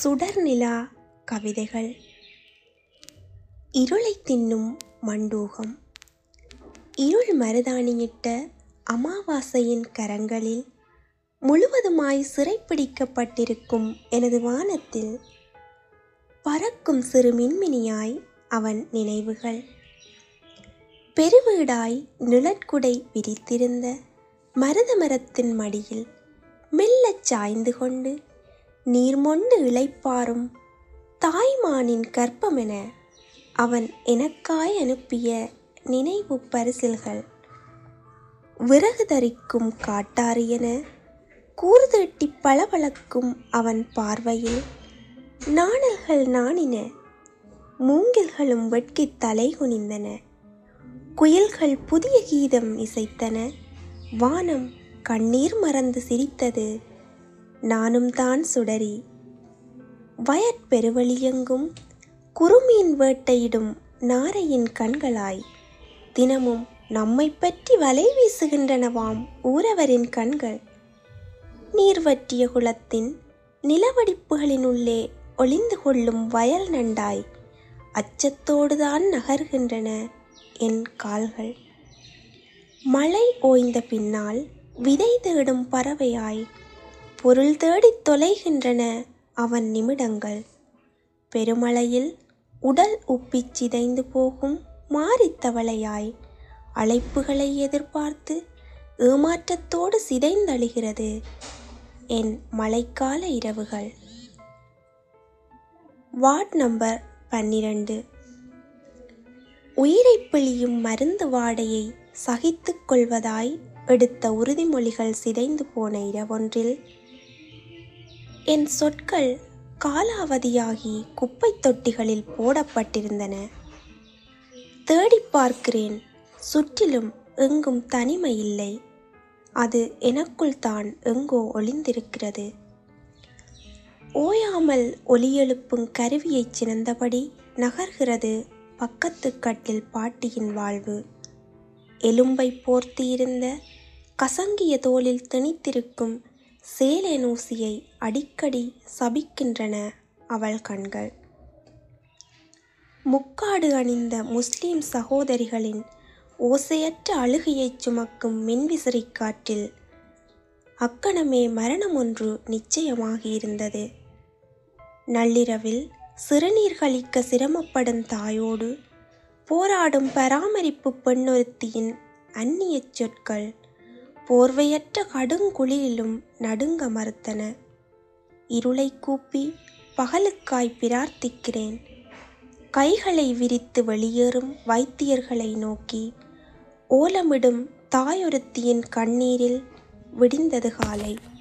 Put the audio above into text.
சுடர்நிலா கவிதைகள் இருளை தின்னும் மண்டூகம் இருள் மருதாணியிட்ட அமாவாசையின் கரங்களில் முழுவதுமாய் சிறைப்பிடிக்கப்பட்டிருக்கும் எனது வானத்தில் பறக்கும் சிறு மின்மினியாய் அவன் நினைவுகள் பெருவீடாய் நிழற்குடை விரித்திருந்த மருத மரத்தின் மடியில் மெல்லச் சாய்ந்து கொண்டு நீர்மொண்டு இளைப்பாரும் தாய்மானின் கற்பமென அவன் எனக்காய் அனுப்பிய நினைவு பரிசில்கள் விறகு தரிக்கும் காட்டாறு என கூர்தட்டி பளபளக்கும் அவன் பார்வையில் நாணல்கள் நாணின மூங்கில்களும் வெட்கித் தலை குனிந்தன குயில்கள் புதிய கீதம் இசைத்தன வானம் கண்ணீர் மறந்து சிரித்தது நானும் தான் சுடரி வயற்பெருவழியெங்கும் குறுமீன் வேட்டையிடும் நாரையின் கண்களாய் தினமும் நம்மை பற்றி வலை வீசுகின்றனவாம் ஊரவரின் கண்கள் நீர் வற்றிய குளத்தின் நிலவடிப்புகளினுள்ளே ஒளிந்து கொள்ளும் வயல் நண்டாய் அச்சத்தோடுதான் நகர்கின்றன என் கால்கள் மழை ஓய்ந்த பின்னால் விதை தேடும் பறவையாய் பொருள் தேடித் தொலைகின்றன அவன் நிமிடங்கள் பெருமழையில் உடல் உப்பிச் சிதைந்து போகும் மாரித்தவளையாய் அழைப்புகளை எதிர்பார்த்து ஏமாற்றத்தோடு சிதைந்தழுகிறது என் மழைக்கால இரவுகள் வார்ட் நம்பர் பன்னிரண்டு உயிரை பிழியும் மருந்து வாடையை சகித்துக் கொள்வதாய் எடுத்த உறுதிமொழிகள் சிதைந்து போன இரவொன்றில் என் சொற்கள் காலாவதியாகி குப்பைத் தொட்டிகளில் போடப்பட்டிருந்தன தேடிப் பார்க்கிறேன் சுற்றிலும் எங்கும் தனிமை இல்லை அது எனக்குள் தான் எங்கோ ஒளிந்திருக்கிறது ஓயாமல் ஒலி எழுப்பும் கருவியைச் சினந்தபடி நகர்கிறது பக்கத்து கட்டில் பாட்டியின் வாழ்வு எலும்பை போர்த்தியிருந்த கசங்கிய தோலில் திணித்திருக்கும் சேலை நூசியை அடிக்கடி சபிக்கின்றன அவள் கண்கள் முக்காடு அணிந்த முஸ்லிம் சகோதரிகளின் ஓசையற்ற அழுகையைச் சுமக்கும் மின்விசிறி காற்றில் அக்கணமே மரணம் ஒன்று நிச்சயமாகியிருந்தது நள்ளிரவில் சிறுநீர் கழிக்க சிரமப்படும் தாயோடு போராடும் பராமரிப்பு பெண்ணொருத்தியின் அந்நியச் சொற்கள் போர்வையற்ற கடுங்குளிரிலும் நடுங்க மறுத்தன இருளை கூப்பி பகலுக்காய் பிரார்த்திக்கிறேன் கைகளை விரித்து வெளியேறும் வைத்தியர்களை நோக்கி ஓலமிடும் தாயொருத்தியின் கண்ணீரில் விடிந்தது காலை